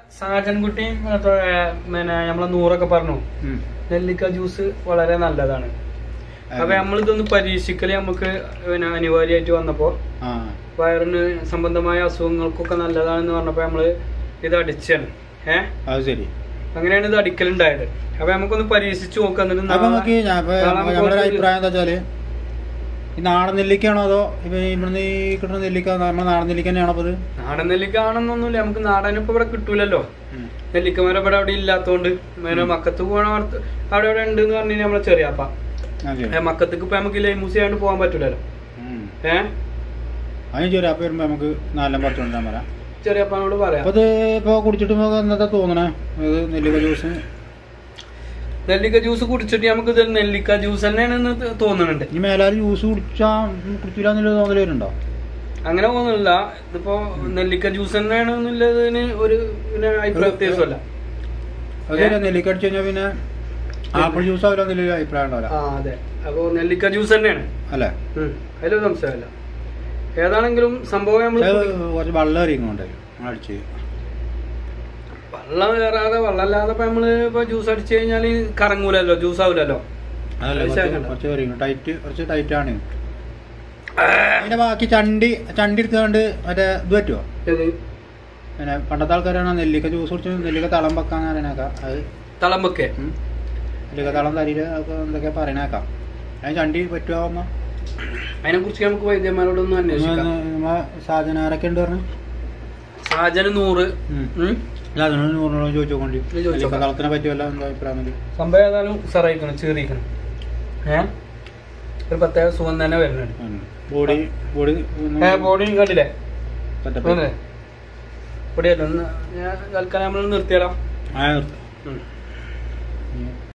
സാജൻകുട്ടിയും മറ്റേ പിന്നെ നമ്മളെ നൂറൊക്കെ പറഞ്ഞു ഉം. നെല്ലിക്ക ജ്യൂസ് വളരെ നല്ലതാണ് അപ്പൊ നമ്മളിതൊന്ന് പരീക്ഷിക്കല് നമുക്ക് പിന്നെ അനിവാര്യമായിട്ട് വന്നപ്പോ ആ വയറിന് സംബന്ധമായ അസുഖങ്ങൾക്കൊക്കെ നല്ലതാണെന്ന് പറഞ്ഞപ്പോ നമ്മള് ഇത് അടിച്ചാണ് ഏഹ് അത് ശരി അങ്ങനെയാണ് ഇത് അടിക്കലുണ്ടായത് അപ്പൊ നമുക്കൊന്ന് പരീക്ഷിച്ച് നോക്കാം എന്നിട്ട് അപ്പൊ നാളെ- നമുക്ക് ഞാൻ ഇപ്പൊ നാളെ നമുക്ക് നമ്മുടെ ഒരു കുറച്ച് അഭിപ്രായം എന്താ വെച്ചാല് ഈ നാടൻ നെല്ലിക്കാണോ അതോ ഇപ്പൊ ഇവിടുന്ന് ഈ കിട്ടുന്ന നെല്ലിക്ക നമ്മുടെ നാടൻ നെല്ലിക്ക തന്നെയാണോ അപ്പൊ ഇത് നാടൻ നെല്ലിക്ക ആണെന്നൊന്നുമില്ല നമുക്ക് നാടൻ ഇപ്പൊ ഇവിടെ കിട്ടൂലല്ലോ നെല്ലിക്കമരം ഇവിടെ അവിടെ ഇല്ലാത്തോണ്ട് മേലെ മക്കത്ത് പോകണ അവിടെ അവിടെ ഉണ്ട് എന്ന് പറഞ്ഞു നമ്മളെ ചെറിയാപ്പ ആ, ശരി. ഏ, മക്കത്തേക്ക് ഇപ്പൊ നമുക്ക് ലൈമൂസ് ചെയ്യാണ്ട് പോകാൻ പറ്റൂലല്ലോ ഉം. ഏഹ് അതിന് ചെറിയ അപ്പൊ വരുമ്പോ നമുക്ക് നാലെണ്ണം പറിച്ചുകൊണ്ടാൻ വരാം ചെറിയപ്പനോട് പറയാം അപ്പൊ ഇത് ഇപ്പൊ കുടിച്ചിട്ട് നമുക്ക് എന്താ തോന്നണേ ഇത് നെല്ലിക്ക ജ്യൂസ് നെല്ലിക്ക ജ്യൂസ് കുടിച്ചിട്ട് നമുക്ക് ഇത് നെല്ലിക്ക ജ്യൂസ് തന്നെയാണെന്ന് ത- തോന്നുന്നുണ്ട് ഇനി മേലാല് ജ്യൂസ് കുടിച്ചാ കുടിച്ചില്ല എന്നുള്ള തോന്നല് വരുന്നുണ്ടോ അങ്ങനെ തോന്നുന്നില്ല ഇതിപ്പോ നെല്ലിക്ക ജ്യൂസ് തന്നെയാണെന്നുള്ളതിന് ഒരു പിന്നെ അഭിപ്രായ വ്യത്യാസമല്ല അതെ നെല്ലിക്ക അടിച്ചു കഴിഞ്ഞാൽ പിന്നെ ആപ്പിൾ ജ്യൂസ് ആവില്ല എന്നുള്ള അഭിപ്രായം ഉണ്ടാവില്ല ആ അതെ അപ്പൊ നെല്ലിക്ക ജ്യൂസ് തന്നെയാണ് അല്ലേ ഉം. അതിലൊരു സംശയമല്ല ഏതാണെങ്കിലും സംഭവം നമ്മൾ അത് കുറച്ച് വെള്ളം എറിയുന്നുണ്ട് അടിച്ച് വെള്ളം കയറാതെ വെള്ളമല്ലാതെ ഇപ്പൊ നമ്മള് ഇപ്പൊ ജ്യൂസ് അടിച്ചു കഴിഞ്ഞാല് കറങ്ങൂലല്ലോ ജ്യൂസ് ആവൂലല്ലോ അതല്ല അത് കുറച്ച് ശേഖരം. കുറച്ച് എറിയുന്നു ടൈറ്റ് കുറച്ച് ടൈറ്റ് ആണ് അതിന്റെ ബാക്കി ചണ്ടി ചണ്ടി എടുത്തുകൊണ്ട് മറ്റേ ഇത് പറ്റുമോ ഏത്? പിന്നെ പണ്ടത്തെ ആൾക്കാരാണ് നെല്ലിക്ക ജ്യൂസ് കുടിച്ച് നെല്ലിക്ക തളം വെക്കാൻ അറിയണേക്കാം അത് തളമ്പൊക്കെ ഉം. നെല്ലിക്ക തളം തരിയില് അതൊക്കെ എന്തൊക്കെ പറയണേക്കാം അതിന് ചണ്ടി പറ്റുമോ അതിനെ കുറിച്ച് നമുക്ക് വൈദ്യന്മാരോടൊന്ന് അന്വേഷിക്കാം സാധനാരൊക്കെ ഉണ്ട് പറഞ്ഞു സാജന് നൂറ് ഉം. അല്ല അതിനോട് നൂറിനോട് ചോദിച്ചോണ്ടി ഇത് ചോദിച്ചോക്കാം. നെല്ലിക്ക തളത്തിനെ പറ്റുമല്ലോ എന്താ അഭിപ്രായം എന്നൊക്കെ. സംഭവം ഏതായാലും ഉഷാറായിക്കണം ചീറിയിക്കണം ഏ ഒരു പ്രത്യേക സുഖം തന്നെ വരുന്നുണ്ട് ഉം. ബോഡി ബോഡി ഏ ബോഡി കണ്ടില്ലേ സെറ്റപ്പ് അതെ പൊടിയല്ലോ ഒന്ന് ഞാൻ തൽക്കാലം നമ്മൾ നിർത്തിയാലോ ആ നിർത്ത്. ഉം. ഉം.